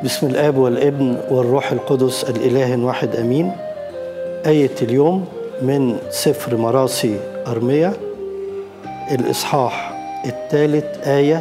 بسم الآب والابن والروح القدس الإله واحد أمين آية اليوم من سفر مراسي أرمية الإصحاح الثالث آية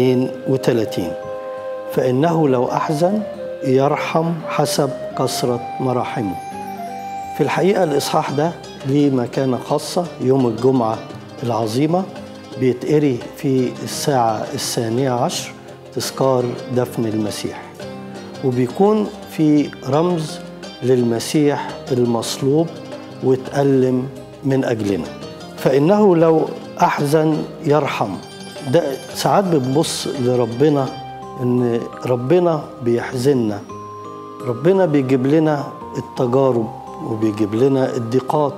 32 فإنه لو أحزن يرحم حسب كثرة مراحمه في الحقيقة الإصحاح ده ليه مكانة خاصة يوم الجمعة العظيمة بيتقري في الساعة الثانية عشر تذكار دفن المسيح وبيكون في رمز للمسيح المصلوب واتألم من أجلنا فإنه لو أحزن يرحم ده ساعات بنبص لربنا إن ربنا بيحزننا ربنا بيجيب لنا التجارب وبيجيب لنا الضيقات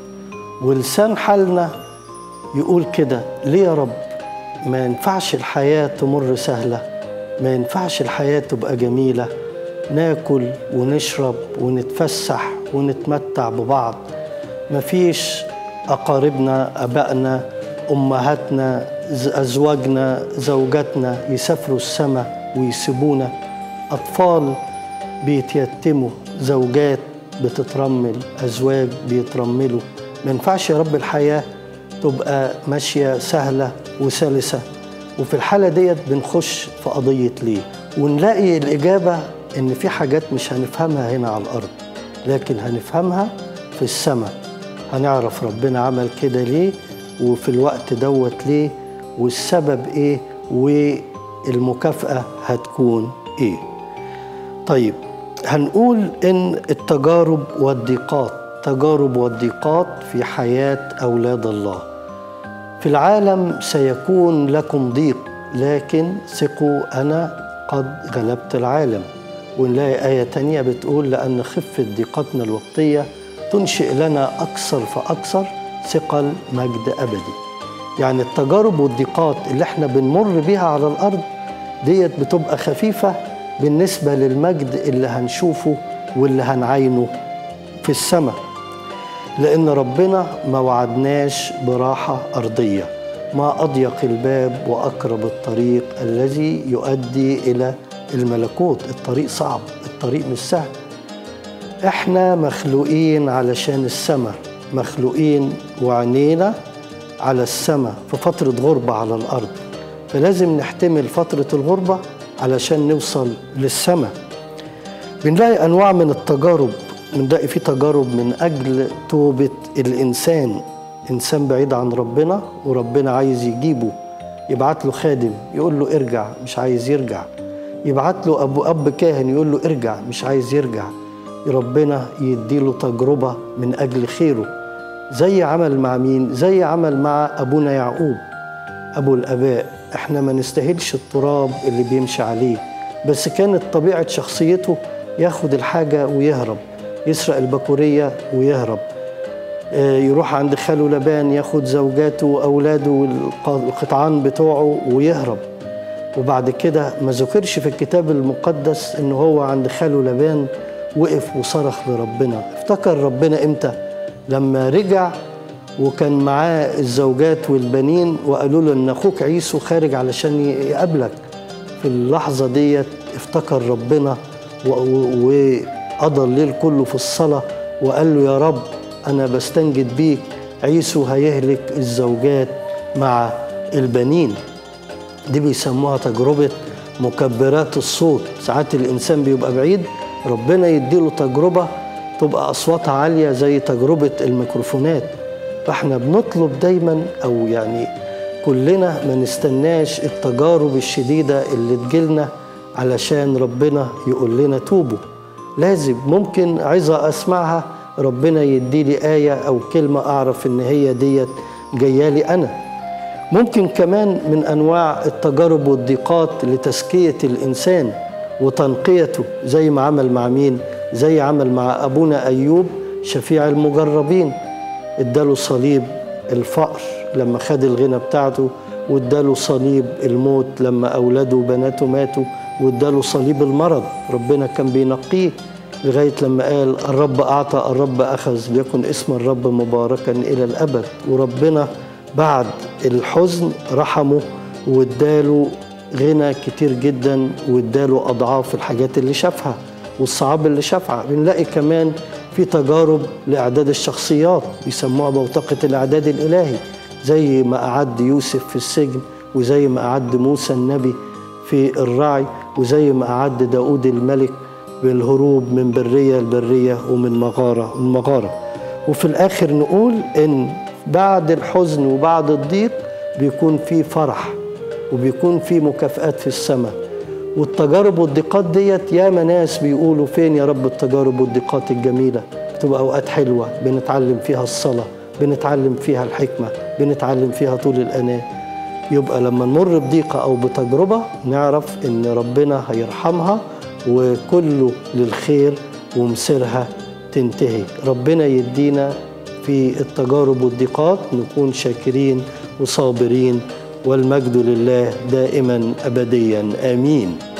ولسان حالنا يقول كده ليه يا رب ما ينفعش الحياة تمر سهلة ما ينفعش الحياة تبقى جميلة ناكل ونشرب ونتفسح ونتمتع ببعض مفيش أقاربنا أبائنا أمهاتنا أزواجنا زوجاتنا يسافروا السماء ويسيبونا أطفال بيتيتموا زوجات بتترمل أزواج بيترملوا ما ينفعش يا رب الحياة تبقى ماشية سهلة وسلسة وفي الحالة ديت بنخش في قضية ليه ونلاقي الإجابة إن في حاجات مش هنفهمها هنا على الأرض لكن هنفهمها في السماء هنعرف ربنا عمل كده ليه وفي الوقت دوت ليه والسبب إيه والمكافأة هتكون إيه طيب هنقول إن التجارب والضيقات تجارب والضيقات في حياة أولاد الله في العالم سيكون لكم ضيق لكن ثقوا أنا قد غلبت العالم ونلاقي آية تانية بتقول لأن خفة ضيقتنا الوقتية تنشئ لنا أكثر فأكثر ثقل مجد أبدي يعني التجارب والضيقات اللي احنا بنمر بيها على الأرض ديت بتبقى خفيفة بالنسبة للمجد اللي هنشوفه واللي هنعينه في السماء لأن ربنا ما وعدناش براحة أرضية ما أضيق الباب وأقرب الطريق الذي يؤدي إلى الملكوت الطريق صعب الطريق مش سهل احنا مخلوقين علشان السماء مخلوقين وعينينا على السماء في فترة غربة على الأرض فلازم نحتمل فترة الغربة علشان نوصل للسماء بنلاقي أنواع من التجارب بنلاقي في تجارب من أجل توبة الإنسان إنسان بعيد عن ربنا وربنا عايز يجيبه يبعت له خادم يقول له ارجع مش عايز يرجع يبعت له أبو أب كاهن يقول له ارجع مش عايز يرجع ربنا يديله تجربة من أجل خيره زي عمل مع مين؟ زي عمل مع أبونا يعقوب أبو الآباء إحنا ما نستاهلش التراب اللي بيمشي عليه بس كانت طبيعة شخصيته ياخد الحاجة ويهرب يسرق البكورية ويهرب يروح عند خاله لبان ياخد زوجاته وأولاده والقطعان بتوعه ويهرب وبعد كده ما ذكرش في الكتاب المقدس إن هو عند خاله لبان وقف وصرخ لربنا افتكر ربنا إمتى لما رجع وكان معاه الزوجات والبنين وقالوا له ان اخوك عيسو خارج علشان يقابلك في اللحظه ديت افتكر ربنا وقضى الليل كله في الصلاه وقال له يا رب انا بستنجد بيك عيسو هيهلك الزوجات مع البنين دي بيسموها تجربه مكبرات الصوت ساعات الانسان بيبقى بعيد ربنا يديله تجربه تبقى اصواتها عاليه زي تجربه الميكروفونات فاحنا بنطلب دايما او يعني كلنا ما نستناش التجارب الشديده اللي تجيلنا علشان ربنا يقول لنا توبوا لازم ممكن عظه اسمعها ربنا يدي لي ايه او كلمه اعرف ان هي ديت جايه لي انا ممكن كمان من انواع التجارب والضيقات لتزكيه الانسان وتنقيته زي ما عمل مع مين زي عمل مع ابونا ايوب شفيع المجربين اداله صليب الفقر لما خد الغنى بتاعته واداله صليب الموت لما اولاده وبناته ماتوا واداله صليب المرض ربنا كان بينقيه لغايه لما قال الرب اعطى الرب اخذ ليكن اسم الرب مباركا الى الابد وربنا بعد الحزن رحمه واداله غنى كتير جدا واداله اضعاف الحاجات اللي شافها والصعاب اللي شافها بنلاقي كمان في تجارب لاعداد الشخصيات بيسموها بوتقه الاعداد الالهي زي ما اعد يوسف في السجن وزي ما اعد موسى النبي في الرعي وزي ما اعد داود الملك بالهروب من بريه لبريه ومن مغاره لمغاره وفي الاخر نقول ان بعد الحزن وبعد الضيق بيكون في فرح وبيكون في مكافآت في السماء والتجارب والضيقات ديت ياما ناس بيقولوا فين يا رب التجارب والضيقات الجميلة بتبقى أوقات حلوة بنتعلم فيها الصلاة بنتعلم فيها الحكمة بنتعلم فيها طول الأناة يبقى لما نمر بضيقة أو بتجربة نعرف إن ربنا هيرحمها وكله للخير ومصيرها تنتهي ربنا يدينا في التجارب والضيقات نكون شاكرين وصابرين والمجد لله دائما ابديا امين